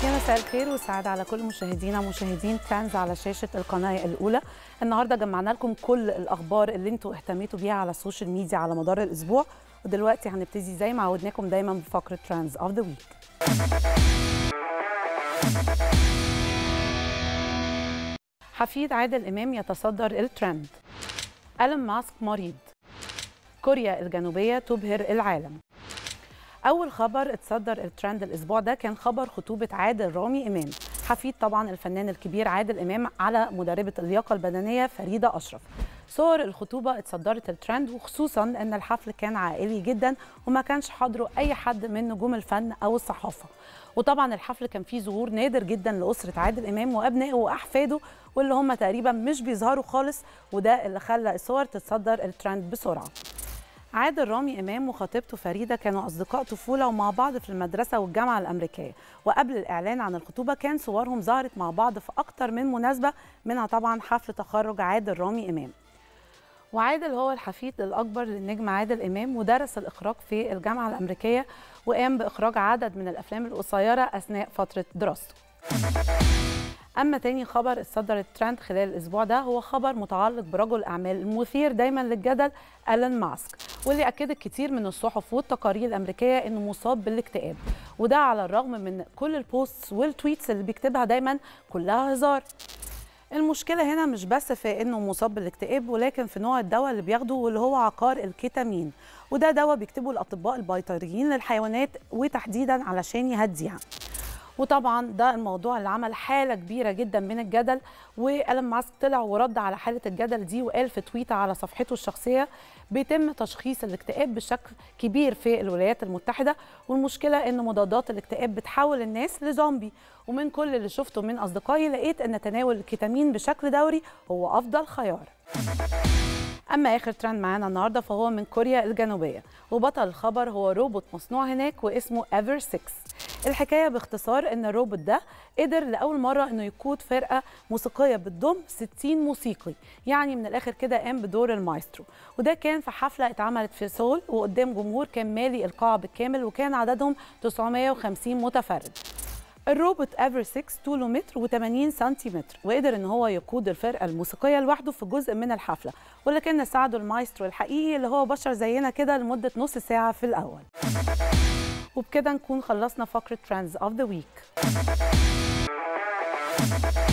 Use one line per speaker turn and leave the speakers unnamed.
يا مساء الخير والسعادة على كل مشاهدينا ومشاهدين ترانز على شاشة القناة الأولى النهاردة جمعنا لكم كل الأخبار اللي انتوا اهتميتوا بيها على السوشيال ميديا على مدار الأسبوع ودلوقتي هنبتدي زي ما عودناكم دايما بفقرة ترانز أوف ذا ويك حفيد عادل إمام يتصدر الترند ألم ماسك مريض كوريا الجنوبية تبهر العالم أول خبر اتصدر الترند الأسبوع ده كان خبر خطوبة عادل رامي إمام حفيد طبعا الفنان الكبير عادل إمام على مدربة اللياقة البدنية فريدة أشرف صور الخطوبة اتصدرت الترند وخصوصا أن الحفل كان عائلي جدا وما كانش حاضره أي حد من نجوم الفن أو الصحافة وطبعا الحفل كان فيه ظهور نادر جدا لأسرة عادل إمام وأبنائه وأحفاده واللي هم تقريبا مش بيظهروا خالص وده اللي خلى الصور تتصدر الترند بسرعة عادل رامي إمام وخطيبته فريدة كانوا أصدقاء طفولة ومع بعض في المدرسة والجامعة الأمريكية وقبل الإعلان عن الخطوبة كان صورهم ظهرت مع بعض في أكتر من مناسبة منها طبعا حفل تخرج عادل رامي إمام وعادل هو الحفيد الأكبر للنجم عادل إمام ودرس الإخراج في الجامعة الأمريكية وقام بإخراج عدد من الأفلام القصيرة أثناء فترة دراسته اما تاني خبر اتصدر الترند خلال الاسبوع ده هو خبر متعلق برجل الاعمال المثير دايما للجدل ايلون ماسك واللي اكدت كتير من الصحف والتقارير الامريكيه انه مصاب بالاكتئاب وده على الرغم من كل البوستس والتويتس اللي بيكتبها دايما كلها هزار المشكلة هنا مش بس في انه مصاب بالاكتئاب ولكن في نوع الدواء اللي بياخده واللي هو عقار الكيتامين وده دواء بيكتبه الاطباء البيطريين للحيوانات وتحديدا علشان يهديها وطبعا ده الموضوع اللي عمل حاله كبيره جدا من الجدل وإيلون ماسك طلع ورد على حاله الجدل دي وقال في تويتر على صفحته الشخصيه بيتم تشخيص الاكتئاب بشكل كبير في الولايات المتحده والمشكله ان مضادات الاكتئاب بتحول الناس لزومبي ومن كل اللي شفته من اصدقائي لقيت ان تناول الكيتامين بشكل دوري هو افضل خيار اما اخر ترند معانا النهارده فهو من كوريا الجنوبيه وبطل الخبر هو روبوت مصنوع هناك واسمه ايفر 6 الحكايه باختصار ان الروبوت ده قدر لاول مره انه يقود فرقه موسيقيه بتضم 60 موسيقي يعني من الاخر كده قام بدور المايسترو وده كان في حفله اتعملت في سول وقدام جمهور كان مالي القاعه بالكامل وكان عددهم 950 متفرج الروبوت ايفر 6 طوله متر و80 سنتيمتر وقدر ان هو يقود الفرقه الموسيقيه لوحده في جزء من الحفله ولكن ساعده المايسترو الحقيقي اللي هو بشر زينا كده لمده نص ساعه في الاول وبكده نكون خلصنا فقره ترانز اوف ذا ويك